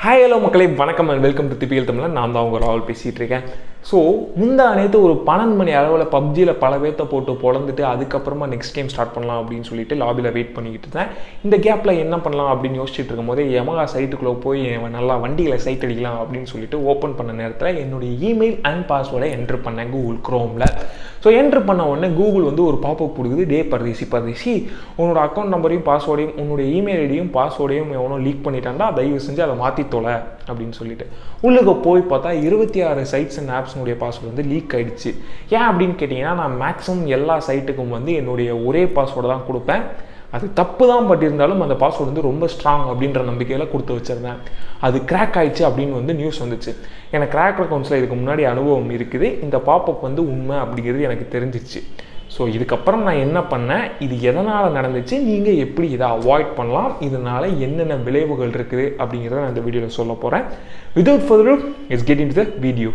Hi hello மக்களே வணக்கம் and welcome to திப்பியல் தமிழ் நான் தான் உங்கள் ராவல் பேசிகிட்டு இருக்கேன் ஸோ முந்தா நேற்று ஒரு பன்னெண்டு மணி அளவில் பப்ஜியில் பல பேர்த்த போட்டு பொழந்துட்டு அதுக்கப்புறமா நெக்ஸ்ட் கேம் ஸ்டார்ட் பண்ணலாம் அப்படின்னு சொல்லிட்டு லாபியில் வெயிட் பண்ணிக்கிட்டு இருந்தேன் இந்த கேப்பில் என்ன பண்ணலாம் அப்படின்னு யோசிச்சுட்டு இருக்கும்போது யமகா சைட்டுக்குள்ளே போய் நல்லா வண்டியில் சைட் அடிக்கலாம் அப்படின்னு சொல்லிட்டு ஓப்பன் பண்ண நேரத்தில் என்னுடைய இமெயில் அண்ட் பாஸ்வேர்டை என்ட்ரு பண்ணேன் கூகுள் க்ரோமில் ஸோ என்ட்ரு பண்ண உடனே கூகுள் வந்து ஒரு பாப்பப் கொடுக்குது டே பரதேசி பரதேசி உன்னோட அக்கௌண்ட் நம்பரையும் பாஸ்வேர்டையும் உன்னுடைய இமெயில் ஐடியும் பாஸ்வேர்டையும் எவனோ லீக் பண்ணிட்டான்டா தயவு செஞ்சு அதை மாற்றி தொலை அப்படின்னு சொல்லிட்டு உள்ளுக்கு போய் பார்த்தா இருபத்தி ஆறு சைட்ஸ் அண்ட் ஆப்ஸ்னுடைய பாஸ்வேர்டு வந்து லீக் ஆயிடுச்சு ஏன் அப்படின்னு கேட்டிங்கன்னா நான் மேக்ஸிமம் எல்லா சைட்டுக்கும் வந்து என்னுடைய ஒரே பாஸ்வேர்டு தான் கொடுப்பேன் அது தப்பு தான் பட் இருந்தாலும் அந்த பாஸ்வேர்டு வந்து ரொம்ப ஸ்ட்ராங் அப்படின்ற நம்பிக்கையில் கொடுத்து வச்சிருந்தேன் அது கிராக் ஆயிடுச்சு அப்படின்னு வந்து நியூஸ் வந்துச்சு எனக்கு கிராக் அக்கௌண்ட்ஸில் இதுக்கு முன்னாடி அனுபவம் இருக்குது இந்த பாப்பப் வந்து உண்மை அப்படிங்கிறது எனக்கு தெரிஞ்சிச்சு ஸோ இதுக்கப்புறம் நான் என்ன பண்ணேன் இது எதனால் நடந்துச்சு நீங்கள் எப்படி இதை அவாய்ட் பண்ணலாம் இதனால் என்னென்ன விளைவுகள் இருக்குது அப்படிங்கிறத நான் இந்த வீடியோவில் சொல்ல போகிறேன் without further it's get in the video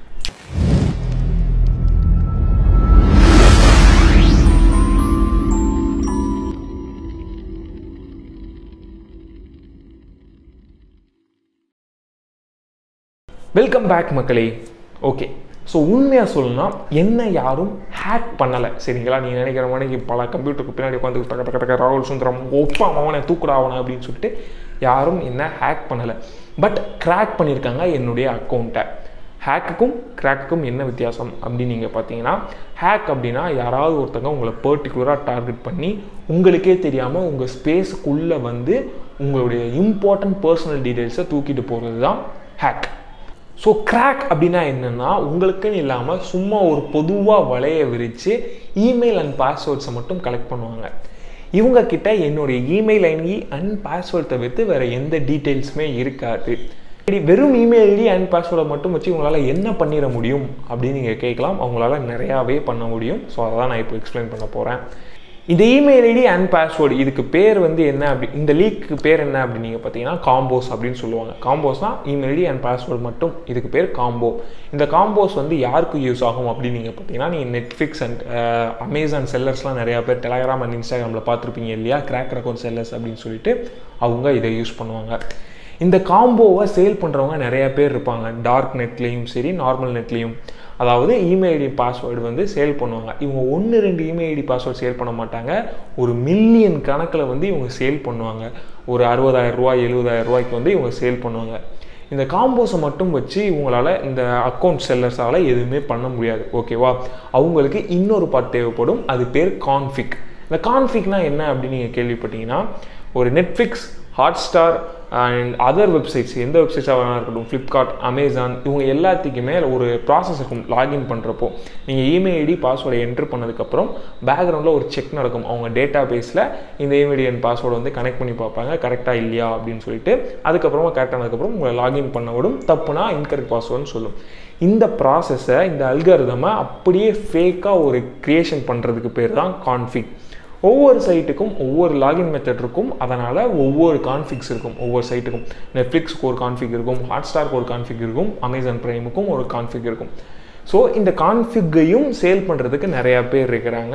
welcome back மக்களே ஓகே ஸோ உண்மையாக சொல்லணும்னா என்ன யாரும் ஹேக் பண்ணலை சரிங்களா நீ நினைக்கிற மாதிரி பல கம்ப்யூட்டருக்கு பின்னாடி உட்காந்து டக்க டக்க டக்க ராகுல் சுந்தரம் ஒப்பா அவனை தூக்குடா அவனை அப்படின்னு சொல்லிட்டு யாரும் என்ன ஹேக் பண்ணலை பட் கிராக் பண்ணியிருக்காங்க என்னுடைய அக்கௌண்ட்டை ஹேக்குக்கும் கிராக்குக்கும் என்ன வித்தியாசம் அப்படின்னு நீங்கள் பார்த்தீங்கன்னா ஹேக் அப்படின்னா யாராவது ஒருத்தங்க உங்களை பர்டிகுலராக டார்கெட் பண்ணி உங்களுக்கே தெரியாமல் உங்கள் ஸ்பேஸுக்குள்ளே வந்து உங்களுடைய இம்பார்ட்டன்ட் பர்சனல் டீட்டெயில்ஸை தூக்கிட்டு போகிறது தான் ஹேக் ஸோ கிராக் அப்படின்னா என்னென்னா உங்களுக்குன்னு இல்லாமல் சும்மா ஒரு பொதுவாக வலையை விரித்து இமெயில் அண்ட் பாஸ்வேர்ட்ஸை மட்டும் கலெக்ட் பண்ணுவாங்க இவங்க கிட்ட என்னுடைய இமெயில் ஐடி அண்ட் பாஸ்வேர்ட் தவிர்த்து வேறு எந்த டீட்டெயில்ஸுமே இருக்காது இப்படி வெறும் இமெயில் ஐடி அண்ட் பாஸ்வேர்டை மட்டும் வச்சு உங்களால் என்ன பண்ணிட முடியும் அப்படின்னு நீங்கள் கேட்கலாம் அவங்களால நிறையாவே பண்ண முடியும் ஸோ அதை தான் நான் இப்போ எக்ஸ்பிளைன் பண்ண போகிறேன் இந்த இமெயில் ஐடி அண்ட் பாஸ்வேர்டு இதுக்கு பேர் வந்து என்ன அப்படி இந்த லீக்கு பேர் என்ன அப்படின்னு நீங்கள் பார்த்தீங்கன்னா காம்போஸ் அப்படின்னு சொல்லுவாங்க காம்போஸ்னால் இமெயில் ஐடி அண்ட் பாஸ்வேர்டு மட்டும் இதுக்கு பேர் காம்போ இந்த காம்போஸ் வந்து யாருக்கு யூஸ் ஆகும் அப்படின்னு நீங்கள் பார்த்தீங்கன்னா நீங்கள் நெட்ஃப்ளிக்ஸ் அண்ட் அமேசான் செல்லர்ஸ்லாம் நிறையா பேர் டெலகிராம் அண்ட் இன்ஸ்டாகிராமில் பார்த்துருப்பீங்க இல்லையா கிராக் அக்கௌண்ட் செல்லர்ஸ் அப்படின்னு சொல்லிட்டு அவங்க இதை யூஸ் பண்ணுவாங்க இந்த காம்போவை சேல் பண்ணுறவங்க நிறைய பேர் இருப்பாங்க டார்க் நெட்லேயும் சரி நார்மல் நெட்லேயும் அதாவது இமெயில் ஐடி பாஸ்வேர்டு வந்து சேல் பண்ணுவாங்க இவங்க ஒன்று ரெண்டு இமெயில் ஐடி பாஸ்வேர்டு சேல் பண்ண மாட்டாங்க ஒரு மில்லியன் கணக்கில் வந்து இவங்க சேல் பண்ணுவாங்க ஒரு அறுபதாயிரம் ரூபாய் எழுபதாயிரம் ரூபாய்க்கு வந்து இவங்க சேல் பண்ணுவாங்க இந்த காம்போஸை மட்டும் வச்சு இவங்களால இந்த அக்கௌண்ட் செல்லர்ஸால் எதுவுமே பண்ண முடியாது ஓகேவா அவங்களுக்கு இன்னொரு பார்ட் தேவைப்படும் அது பேர் கான்ஃபிக் இந்த கான்ஃபிக்னா என்ன அப்படின்னு நீங்கள் கேள்விப்பட்டீங்கன்னா ஒரு Netflix Hotstar and other websites எந்த வெப்சைட்ஸாக வேணா இருக்கட்டும் ஃப்ளிப்கார்ட் அமேசான் இவங்க எல்லாத்துக்குமே ஒரு ப்ராசஸ் இருக்கும் லாகின் பண்ணுறப்போ நீங்கள் இமெயில் ஐடி பாஸ்வேர்டை என்ட்ரு பண்ணதுக்கப்புறம் பேக்ரவுண்டில் ஒரு செக் நடக்கும் அவங்க டேட்டா பேஸில் இந்த இமெயில் அண்ட் பாஸ்வேர்டு வந்து கனெக்ட் பண்ணி பார்ப்பாங்க கரெக்டாக இல்லையா அப்படின்னு சொல்லிட்டு அதுக்கப்புறமா கரெக்டானதுக்கப்புறம் உங்களை லாகின் பண்ண விடும் தப்புனா இன்கரெக்ட் பாஸ்வேர்டுன்னு சொல்லும் இந்த ப்ராசஸை இந்த அல்கரிதமை அப்படியே ஃபேக்காக ஒரு க்ரியேஷன் பண்ணுறதுக்கு பேர் தான் கான்ஃபிக் ஒவ்வொரு சைட்டுக்கும் ஒவ்வொரு லாகின் மெத்தட் இருக்கும் அதனால் ஒவ்வொரு கான்ஃபிக்ஸ் இருக்கும் ஒவ்வொரு சைட்டுக்கும் நெட்ஃப்ளிக்ஸ்க்கு ஒரு கான்ஃபிக் இருக்கும் ஹாட் ஸ்டார்க்கு ஒரு கான்ஃபிக் இருக்கும் அமேசான் ப்ரைமுக்கும் ஒரு கான்ஃபிக் இருக்கும் ஸோ இந்த கான்ஃபிக்கையும் சேல் பண்ணுறதுக்கு நிறையா பேர் இருக்கிறாங்க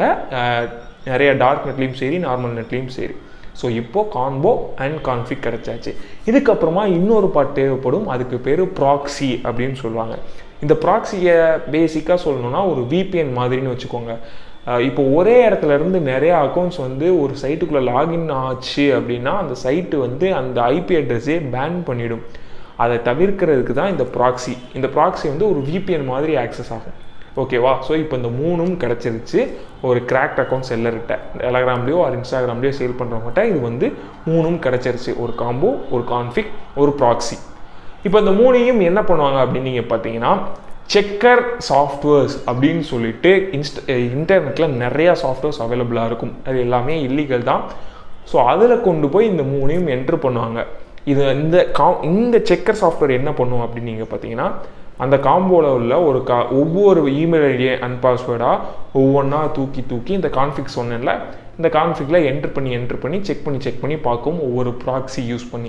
நிறைய டார்க் நெட்லேயும் சரி நார்மல் நெட்லேயும் சரி ஸோ இப்போது கான்போ அண்ட் கான்ஃபிக் கிடச்சாச்சு இதுக்கப்புறமா இன்னொரு பார்ட் தேவைப்படும் அதுக்கு பேர் ப்ராக்ஸி அப்படின்னு சொல்லுவாங்க இந்த ப்ராக்ஸியை பேசிக்காக சொல்லணும்னா ஒரு விபிஎன் மாதிரின்னு வச்சுக்கோங்க இப்போ ஒரே இடத்துல இருந்து நிறைய அக்கௌண்ட்ஸ் வந்து ஒரு சைட்டுக்குள்ளே லாகின் ஆச்சு அப்படின்னா அந்த சைட்டு வந்து அந்த ஐபி அட்ரஸே பேன் பண்ணிடும் அதை தவிர்க்கிறதுக்கு தான் இந்த ப்ராக்ஸி இந்த ப்ராக்ஸி வந்து ஒரு விபிஎன் மாதிரி ஆக்சஸ் ஆகும் ஓகேவா ஸோ இப்போ இந்த மூணும் கிடச்சிருச்சு ஒரு கிராக்ட் அக்கௌண்ட் செல்லர்கிட்ட டெலகிராம்லேயோ ஒரு இன்ஸ்டாகிராம்லேயோ சேல் பண்ணுறவங்ககிட்ட இது வந்து மூணும் கிடச்சிருச்சு ஒரு காம்போ ஒரு கான்ஃபிக் ஒரு ப்ராக்ஸி இப்போ இந்த மூணையும் என்ன பண்ணுவாங்க அப்படின்னு நீங்கள் பார்த்தீங்கன்னா செக்கர் சாஃப்ட்வேர்ஸ் அப்படின்னு சொல்லிட்டு இன்ஸ்ட இன்டர்நெட்டில் நிறையா சாஃப்ட்வேர்ஸ் அவைலபிளாக இருக்கும் அது எல்லாமே இல்லீகல் தான் ஸோ அதில் கொண்டு போய் இந்த மூணையும் என்ட்ரு பண்ணுவாங்க இது இந்த கா இந்த செக்கர் சாஃப்ட்வேர் என்ன பண்ணும் அப்படின்னு நீங்கள் பார்த்தீங்கன்னா அந்த காம்போவில் உள்ள ஒரு கா ஒவ்வொரு இமெயில் ஐடி அண்ட் பாஸ்வேர்டாக ஒவ்வொன்றா தூக்கி தூக்கி இந்த கான்ஃபிக் சொன்னேன்ல இந்த கான்ஃபிகில் என்ட்ரு பண்ணி என்ட்ரு பண்ணி செக் பண்ணி செக் பண்ணி பார்க்கும் ஒவ்வொரு ப்ராக்ஸி யூஸ் பண்ணி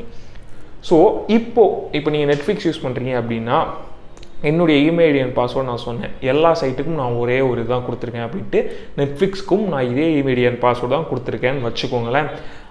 ஸோ இப்போது இப்போ நீங்கள் நெட்ஃப்ளிக்ஸ் யூஸ் பண்ணுறீங்க அப்படின்னா என்னுடைய இமெயில் ஐடி அண்ட் பாஸ்வேர்ட் நான் சொன்னேன் எல்லா சைட்டுக்கும் நான் ஒரே ஒரு இதுதான் கொடுத்துருக்கேன் அப்படின்ட்டு நெட்ஃப்ளிக்ஸ்க்கும் நான் இதே இமெயில் அண்ட் பாஸ்வேர்டு தான் கொடுத்துருக்கேன்னு வச்சுக்கோங்களேன்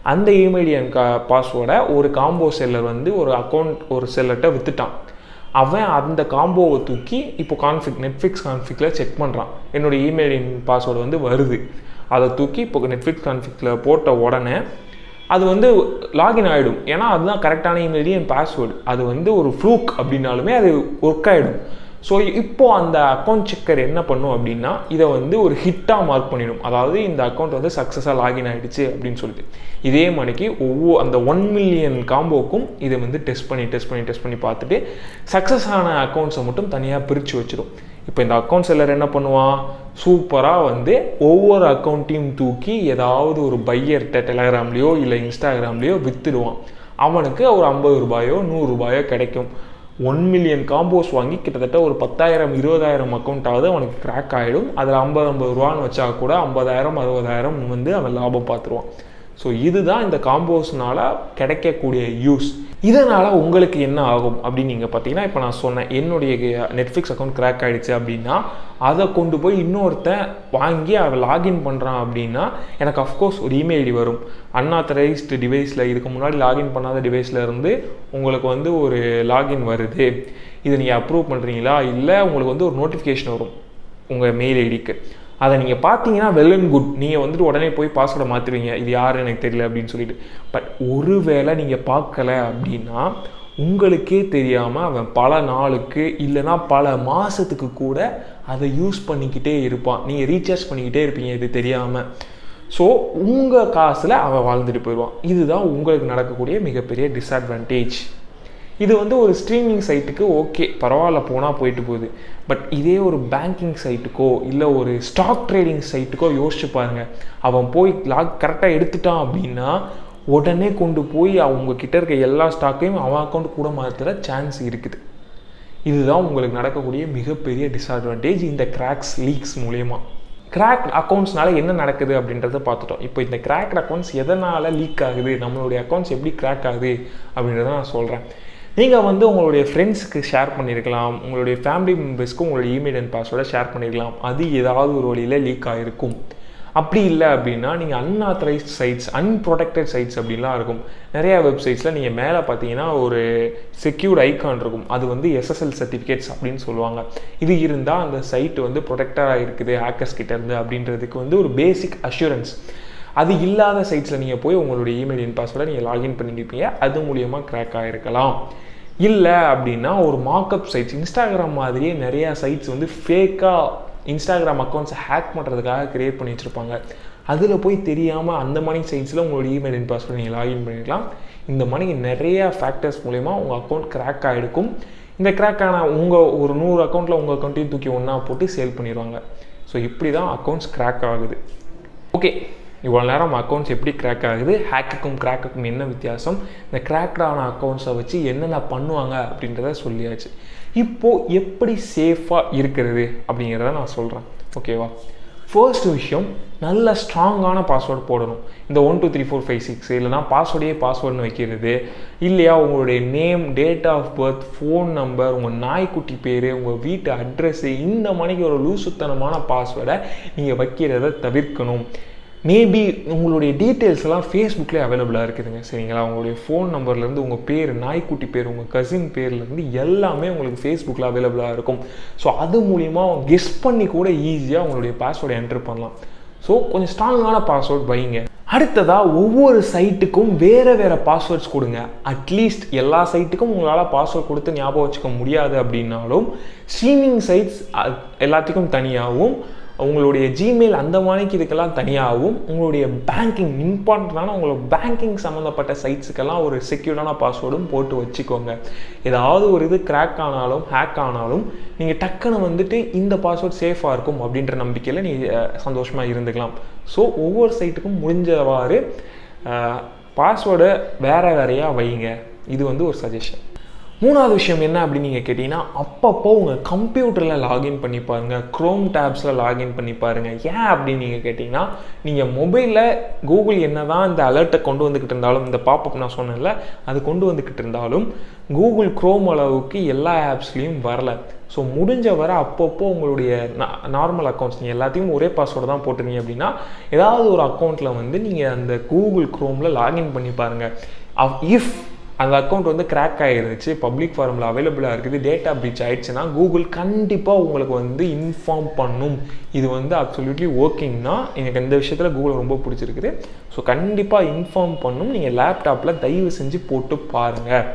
அந்த இமெயில் அண்ட் கா பாஸ்வேர்டை ஒரு காம்போ செல்லர் வந்து ஒரு அக்கௌண்ட் ஒரு செல்லர்கிட்ட விற்றுட்டான் அவன் அந்த காம்போவை தூக்கி இப்போ கான்ஃபிக் நெட்ஃப்ளிக்ஸ் கான்ஃபிக்ல செக் பண்ணுறான் என்னோடய இமெயில் பாஸ்வேர்டு வந்து வருது அதை தூக்கி இப்போ நெட்ஃப்ளிக்ஸ் கான்ஃபிக்ல போட்ட உடனே அது வந்து லாகின் ஆகிடும் ஏன்னா அதுதான் கரெக்டான இமெயில் என் பாஸ்வேர்டு அது வந்து ஒரு ஃப்ளூக் அப்படின்னாலுமே அது ஒர்க் ஆகிடும் ஸோ இப்போ அந்த அக்கௌண்ட் செக்கர் என்ன பண்ணும் அப்படின்னா இதை வந்து ஒரு ஹிட்டாக மார்க் பண்ணிடும் அதாவது இந்த அக்கௌண்ட் வந்து சக்ஸஸாக லாகின் ஆகிடுச்சு அப்படின்னு சொல்லிட்டு இதே மாதிரிக்கு ஒவ்வொரு அந்த ஒன் மில்லியன் காம்போக்கும் இதை வந்து டெஸ்ட் பண்ணி டெஸ்ட் பண்ணி டெஸ்ட் பண்ணி பார்த்துட்டு சக்ஸஸ் ஆன அக்கௌண்ட்ஸை மட்டும் தனியாக பிரித்து வச்சிடும் இப்போ இந்த அக்கௌண்ட் செல்லர் என்ன பண்ணுவான் சூப்பராக வந்து ஒவ்வொரு அக்கௌண்ட்டையும் தூக்கி ஏதாவது ஒரு பையர்கிட்ட டெலகிராம்லேயோ இல்லை இன்ஸ்டாகிராம்லேயோ விற்றுடுவான் அவனுக்கு ஒரு ஐம்பது ரூபாயோ நூறு ரூபாயோ கிடைக்கும் ஒன் மில்லியன் காம்போஸ் வாங்கி கிட்டத்தட்ட ஒரு பத்தாயிரம் இருபதாயிரம் அக்கௌண்ட்டாவது அவனுக்கு கிராக் ஆகிடும் அதில் ஐம்பது ஐம்பது ரூபான்னு வச்சா கூட ஐம்பதாயிரம் அறுபதாயிரம் வந்து அவன் லாபம் பார்த்துருவான் ஸோ இதுதான் இந்த காம்போஸ்னால கிடைக்கக்கூடிய யூஸ் இதனால் உங்களுக்கு என்ன ஆகும் அப்படின்னு நீங்கள் பார்த்தீங்கன்னா இப்போ நான் சொன்னேன் என்னுடைய நெட்ஃப்ளிக்ஸ் அக்கௌண்ட் கிராக் ஆகிடுச்சு அப்படின்னா அதை கொண்டு போய் இன்னொருத்தன் வாங்கி அவன் லாகின் பண்ணுறான் அப்படின்னா எனக்கு அஃப்கோர்ஸ் ஒரு இமெயில் ஐடி வரும் அன்ஆத்தரைஸ்டு டிவைஸில் இதுக்கு முன்னாடி லாகின் பண்ணாத டிவைஸில் இருந்து உங்களுக்கு வந்து ஒரு லாகின் வருது இதை நீங்கள் அப்ரூவ் பண்ணுறீங்களா இல்லை உங்களுக்கு வந்து ஒரு நோட்டிஃபிகேஷன் வரும் உங்கள் மெயில் ஐடிக்கு அதை நீங்கள் பார்த்தீங்கன்னா வெல் அண்ட் குட் நீங்கள் வந்துட்டு உடனே போய் பாஸ்வேர்டை மாற்றுவீங்க இது யார் எனக்கு தெரியல அப்படின்னு சொல்லிட்டு பட் ஒருவேளை நீங்கள் பார்க்கல அப்படின்னா உங்களுக்கே தெரியாமல் அவன் பல நாளுக்கு இல்லைனா பல மாதத்துக்கு கூட அதை யூஸ் பண்ணிக்கிட்டே இருப்பான் நீங்கள் ரீசார்ஜ் பண்ணிக்கிட்டே இருப்பீங்க இது தெரியாமல் ஸோ உங்கள் காசில் அவன் வாழ்ந்துட்டு போயிடுவான் இதுதான் உங்களுக்கு நடக்கக்கூடிய மிகப்பெரிய டிஸ்அட்வான்டேஜ் இது வந்து ஒரு ஸ்ட்ரீமிங் சைட்டுக்கு ஓகே பரவாயில்ல போனால் போயிட்டு போகுது பட் இதே ஒரு பேங்கிங் சைட்டுக்கோ இல்லை ஒரு ஸ்டாக் ட்ரேடிங் சைட்டுக்கோ யோசிச்சு பாருங்க அவன் போய் லாக் கரெக்டாக எடுத்துட்டான் அப்படின்னா உடனே கொண்டு போய் அவங்க கிட்ட இருக்க எல்லா ஸ்டாக்கையும் அவன் அக்கௌண்ட் கூட மாற்றுற சான்ஸ் இருக்குது இதுதான் உங்களுக்கு நடக்கக்கூடிய மிகப்பெரிய டிஸ்அட்வான்டேஜ் இந்த கிராக்ஸ் லீக்ஸ் மூலயமா கிராக் அக்கௌண்ட்ஸ்னால என்ன நடக்குது அப்படின்றத பார்த்துட்டோம் இப்போ இந்த கிராக் அக்கௌண்ட்ஸ் எதனால் லீக் ஆகுது நம்மளுடைய அக்கௌண்ட்ஸ் எப்படி கிராக் ஆகுது அப்படின்றத நான் சொல்கிறேன் நீங்கள் வந்து உங்களுடைய ஃப்ரெண்ட்ஸுக்கு ஷேர் பண்ணியிருக்கலாம் உங்களுடைய ஃபேமிலி மெம்பர்ஸ்க்கு உங்களுடைய இமெயில் அண்ட் பாஸ்வேர்டை ஷேர் பண்ணியிருக்கலாம் அது ஏதாவது ஒரு வழியில் லீக் ஆகிருக்கும் அப்படி இல்லை அப்படின்னா நீங்கள் அன்ஆத்தரைஸ்ட் சைட்ஸ் அன்ப்ரொடெக்டட் சைட்ஸ் அப்படின்லாம் இருக்கும் நிறையா வெப்சைட்ஸில் நீங்கள் மேலே பார்த்தீங்கன்னா ஒரு செக்யூர்ட் ஐக்கான் இருக்கும் அது வந்து எஸ்எஸ்எல் சர்டிஃபிகேட்ஸ் அப்படின்னு சொல்லுவாங்க இது இருந்தால் அந்த சைட் வந்து ப்ரொடெக்டராக இருக்குது ஹேக்கர்ஸ் கிட்டேருந்து அப்படின்றதுக்கு வந்து ஒரு பேசிக் அஷூரன்ஸ் அது இல்லாத சைட்ஸில் நீங்கள் போய் உங்களுடைய இமெயில் இன் பாஸ்வேர்டை நீங்கள் லாகின் பண்ணியிருப்பீங்க அது மூலியமாக கிராக் ஆகிருக்கலாம் இல்லை அப்படின்னா ஒரு மார்க்அப் சைட்ஸ் இன்ஸ்டாகிராம் மாதிரியே நிறையா சைட்ஸ் வந்து ஃபேக்காக இன்ஸ்டாகிராம் அக்கௌண்ட்ஸை ஹேக் பண்ணுறதுக்காக க்ரியேட் பண்ணி வச்சுருப்பாங்க அதில் போய் தெரியாமல் அந்த மணி சைட்ஸில் உங்களோட இமெயில் இன் பாஸ்வேர்டு நீங்கள் லாகின் பண்ணிக்கலாம் இந்த மணி நிறைய ஃபேக்டர்ஸ் மூலிமா உங்கள் அக்கௌண்ட் கிராக் ஆகிருக்கும் இந்த கிராக் ஆன உங்கள் ஒரு நூறு அக்கௌண்ட்டில் உங்கள் அக்கௌண்ட்டையும் தூக்கி ஒன்றா போட்டு சேல் பண்ணிடுவாங்க ஸோ இப்படி தான் அக்கௌண்ட்ஸ் கிராக் ஆகுது ஓகே இவ்வளோ நேரம் அக்கௌண்ட்ஸ் எப்படி கிராக் ஆகுது ஹேக்குக்கும் கிராக்குக்கும் என்ன வித்தியாசம் இந்த கிராக்டான அக்கௌண்ட்ஸை வச்சு என்னென்ன பண்ணுவாங்க அப்படின்றத சொல்லியாச்சு இப்போது எப்படி சேஃபாக இருக்கிறது அப்படிங்கிறத நான் சொல்கிறேன் ஓகேவா ஃபர்ஸ்ட் விஷயம் நல்ல ஸ்ட்ராங்கான பாஸ்வேர்டு போடணும் இந்த one two three four five six இல்லைனா பாஸ்வேர்டையே பாஸ்வேர்டுன்னு வைக்கிறது இல்லையா உங்களுடைய name date of birth phone number உங்கள் நாய்க்குட்டி பேர் உங்கள் வீட்டு அட்ரஸ்ஸு இந்த மணிக்கு ஒரு லூசுத்தனமான பாஸ்வேர்டை நீங்கள் வைக்கிறத தவிர்க்கணும் மேபி உங்களுடைய டீட்டெயில்ஸ் எல்லாம் ஃபேஸ்புக்லேயே அவைலபிளாக இருக்குதுங்க சரிங்களா உங்களுடைய ஃபோன் நம்பர்லேருந்து உங்கள் பேர் நாய்க்குட்டி பேர் உங்கள் கசின் பேர்லேருந்து எல்லாமே உங்களுக்கு ஃபேஸ்புக்கில் அவைலபிளாக இருக்கும் ஸோ அது மூலிமா கெஸ் பண்ணி கூட ஈஸியாக உங்களுடைய பாஸ்வேர்டை என்ட்ரு பண்ணலாம் ஸோ கொஞ்சம் ஸ்ட்ராங்கான பாஸ்வேர்ட் வைங்க அடுத்ததாக ஒவ்வொரு சைட்டுக்கும் வேறு வேறு பாஸ்வேர்ட்ஸ் கொடுங்க அட்லீஸ்ட் எல்லா சைட்டுக்கும் உங்களால் பாஸ்வேர்ட் கொடுத்து ஞாபகம் வச்சுக்க முடியாது அப்படின்னாலும் ஸ்ட்ரீமிங் சைட்ஸ் எல்லாத்துக்கும் தனியாகவும் உங்களுடைய ஜிமெயில் அந்த மாதிரிக்கு இதுக்கெல்லாம் தனியாகவும் உங்களுடைய பேங்கிங் இம்பார்ட்டண்டான உங்களோட பேங்கிங் சம்மந்தப்பட்ட சைட்ஸுக்கெல்லாம் ஒரு செக்யூர்டான பாஸ்வேர்டும் போட்டு வச்சுக்கோங்க ஏதாவது ஒரு இது கிராக் ஆனாலும் ஹேக் ஆனாலும் நீங்கள் டக்குன்னு வந்துட்டு இந்த பாஸ்வேர்ட் சேஃபாக இருக்கும் அப்படின்ற நம்பிக்கையில் நீங்கள் சந்தோஷமாக இருந்துக்கலாம் ஸோ ஒவ்வொரு சைட்டுக்கும் முடிஞ்சவாறு பாஸ்வேர்டை வேறு வேறையாக வைங்க இது வந்து ஒரு சஜஷன் மூணாவது விஷயம் என்ன அப்படின்னு நீங்கள் கேட்டிங்கன்னா அப்பப்போ உங்கள் கம்ப்யூட்டரில் லாகின் பண்ணி பாருங்கள் க்ரோம் டேப்ஸில் லாகின் பண்ணி பாருங்கள் ஏன் அப்படின்னு நீங்கள் கேட்டிங்கன்னா நீங்கள் மொபைலில் கூகுள் என்ன தான் இந்த அலர்ட்டை கொண்டு வந்துக்கிட்டு இருந்தாலும் இந்த பாப்பப் நான் சொன்னேன்ல அது கொண்டு வந்துக்கிட்டு இருந்தாலும் கூகுள் க்ரோம் அளவுக்கு எல்லா ஆப்ஸ்லேயும் வரல ஸோ முடிஞ்ச வர அப்பப்போ உங்களுடைய நார்மல் அக்கௌண்ட்ஸ் நீங்கள் எல்லாத்தையும் ஒரே பாஸ்வேர்டு தான் போட்டுருங்க அப்படின்னா ஏதாவது ஒரு அக்கௌண்ட்டில் வந்து நீங்கள் அந்த கூகுள் க்ரோமில் லாகின் பண்ணி பாருங்கள் இஃப் அந்த அக்கௌண்ட் வந்து கிராக் ஆகிருந்துச்சு பப்ளிக் ஃபார்மில் அவைலபிளாக இருக்குது டேட்டா பிரீச் ஆயிடுச்சுன்னா கூகுள் கண்டிப்பாக உங்களுக்கு வந்து இன்ஃபார்ம் பண்ணும் இது வந்து அப்சல்யூட்லி ஒர்க்கிங்னா எனக்கு இந்த விஷயத்தில் கூகுள் ரொம்ப பிடிச்சிருக்குது ஸோ கண்டிப்பாக இன்ஃபார்ம் பண்ணும் நீங்கள் லேப்டாப்பில் தயவு செஞ்சு போட்டு பாருங்கள்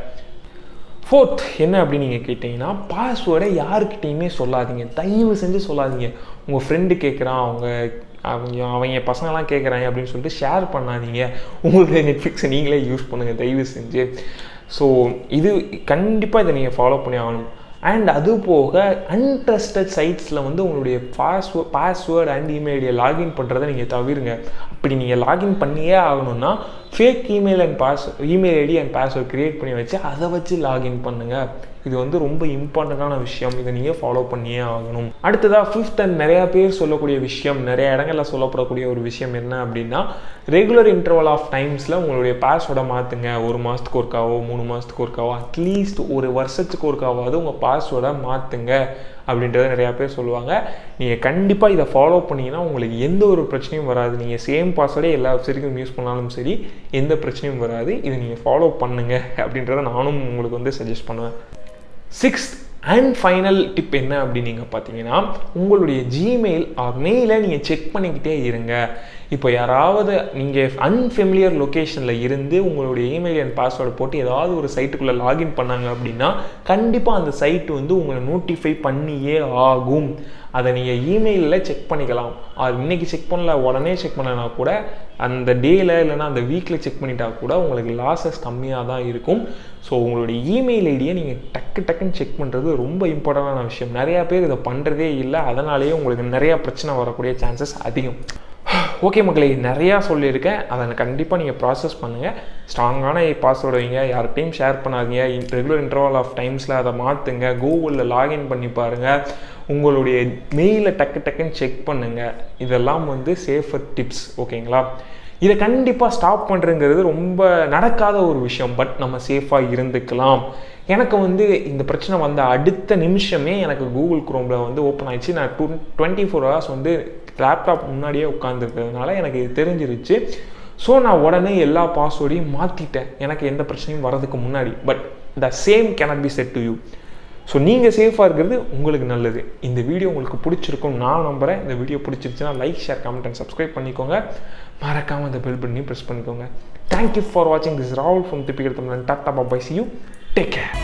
ஃபோர்த் என்ன அப்படின்னு நீங்கள் கேட்டிங்கன்னா பாஸ்வேர்டை யாருக்கிட்டேயுமே சொல்லாதீங்க தயவு செஞ்சு சொல்லாதீங்க உங்கள் ஃப்ரெண்டு கேட்குறான் அவங்க அவங்க அவங்க பசங்களாம் கேட்குறாங்க அப்படின்னு சொல்லிட்டு ஷேர் பண்ணாதீங்க உங்களுடைய நெட்ஃப்ளிக்ஸை நீங்களே யூஸ் பண்ணுங்கள் தயவு செஞ்சு ஸோ இது கண்டிப்பாக இதை நீங்கள் ஃபாலோ பண்ணி ஆகணும் அண்ட் அது போக அன்ட்ரஸ்டட் சைட்ஸில் வந்து உங்களுடைய பாஸ்வேர்ட் பாஸ்வேர்டு அண்ட் இமெயில் ஐடியை லாகின் பண்ணுறதை நீங்கள் தவிருங்க அப்படி நீங்கள் லாகின் பண்ணியே ஆகணும்னா fake email and pass email ID and password create பண்ணி வச்சு அதை வச்சு லாகின் பண்ணுங்கள் இது வந்து ரொம்ப இம்பார்ட்டண்ட்டான விஷயம் இதை நீங்கள் ஃபாலோ பண்ணியே ஆகணும் அடுத்ததாக ஃபிஃப்த் அண்ட் நிறையா பேர் சொல்லக்கூடிய விஷயம் நிறைய இடங்களில் சொல்லப்படக்கூடிய ஒரு விஷயம் என்ன அப்படின்னா ரெகுலர் இன்டர்வல் ஆஃப் டைம்ஸில் உங்களுடைய பாஸ்வேர்டை மாற்றுங்க ஒரு மாதத்துக்கு ஒருக்காவோ மூணு மாதத்துக்கு ஒருக்காவோ அட்லீஸ்ட் ஒரு வருஷத்துக்கு ஒருக்காவது உங்கள் பாஸ்வேர்டை மாற்றுங்க அப்படின்றத நிறையா பேர் சொல்லுவாங்க நீங்கள் கண்டிப்பாக இதை ஃபாலோ பண்ணிங்கன்னா உங்களுக்கு எந்த ஒரு பிரச்சனையும் வராது நீங்கள் சேம் பாஸ்வேர்டே எல்லா வெப்சைட்டுக்கும் யூஸ் பண்ணாலும் சரி எந்த பிரச்சனையும் வராது இதை நீங்கள் ஃபாலோ பண்ணுங்க அப்படின்றத நானும் உங்களுக்கு வந்து சஜஸ்ட் பண்ணுவேன் சிக்ஸ்த் அண்ட் ஃபைனல் டிப் என்ன அப்படின்னு நீங்கள் பார்த்தீங்கன்னா உங்களுடைய ஜிமெயில் ஆர் மெயிலை நீங்கள் செக் பண்ணிக்கிட்டே இருங்க இப்போ யாராவது நீங்கள் அன்ஃபெமிலியர் லொக்கேஷனில் இருந்து உங்களுடைய இமெயில் அண்ட் பாஸ்வேர்டு போட்டு ஏதாவது ஒரு சைட்டுக்குள்ளே லாகின் பண்ணாங்க அப்படின்னா கண்டிப்பாக அந்த சைட்டு வந்து உங்களை நோட்டிஃபை பண்ணியே ஆகும் அதை நீங்கள் இமெயிலில் செக் பண்ணிக்கலாம் அது இன்றைக்கி செக் பண்ணல உடனே செக் பண்ணனா கூட அந்த டேயில் இல்லைனா அந்த வீக்கில் செக் பண்ணிட்டா கூட உங்களுக்கு லாஸஸ் கம்மியாக தான் இருக்கும் ஸோ உங்களுடைய இமெயில் ஐடியை நீங்கள் டக்கு டக்குன்னு செக் பண்ணுறது ரொம்ப இம்பார்ட்டண்டான விஷயம் நிறையா பேர் இதை பண்ணுறதே இல்லை அதனாலேயே உங்களுக்கு நிறையா பிரச்சனை வரக்கூடிய சான்சஸ் அதிகம் ஓகே மக்களே நிறையா சொல்லியிருக்கேன் அதை கண்டிப்பாக நீங்கள் ப்ராசஸ் பண்ணுங்கள் ஸ்ட்ராங்கான பாஸ்வேர்டு வைங்க யார்கிட்டையும் ஷேர் பண்ணாதீங்க ரெகுலர் இன்டர்வல் ஆஃப் டைம்ஸில் அதை மாற்றுங்க கூகுளில் லாகின் பண்ணி பாருங்கள் உங்களுடைய மெயிலை டக்கு டக்குன்னு செக் பண்ணுங்கள் இதெல்லாம் வந்து சேஃபர் டிப்ஸ் ஓகேங்களா இதை கண்டிப்பாக ஸ்டாப் பண்ணுறங்கிறது ரொம்ப நடக்காத ஒரு விஷயம் பட் நம்ம சேஃபாக இருந்துக்கலாம் எனக்கு வந்து இந்த பிரச்சனை வந்த அடுத்த நிமிஷமே எனக்கு கூகுள் குரோமில் வந்து ஓப்பன் ஆயிடுச்சு நான் டூ டுவெண்ட்டி ஃபோர் ஹவர்ஸ் வந்து லேப்டாப் முன்னாடியே உட்காந்துருக்கிறதுனால எனக்கு இது தெரிஞ்சிருச்சு ஸோ நான் உடனே எல்லா பாஸ்வேர்டையும் மாற்றிட்டேன் எனக்கு எந்த பிரச்சனையும் வரதுக்கு முன்னாடி but the same cannot be said to you so நீங்கள் சேஃபாக இருக்கிறது உங்களுக்கு நல்லது இந்த வீடியோ உங்களுக்கு பிடிச்சிருக்கும் நான் நம்புகிறேன் இந்த video பிடிச்சிருச்சுன்னா like share comment and subscribe பண்ணிக்கோங்க மறக்காமல் அந்த பெல் பட்டனையும் ப்ரெஸ் பண்ணிக்கோங்க தேங்க்யூ ஃபார் வாட்சிங் திஸ் ராகுல் from திப்பிகர் Tamil tata பாபாய் C you take care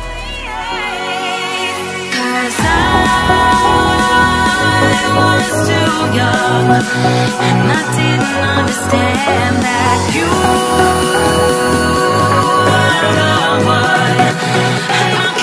Cause I was too young and I didn't understand that you were the one. And I'm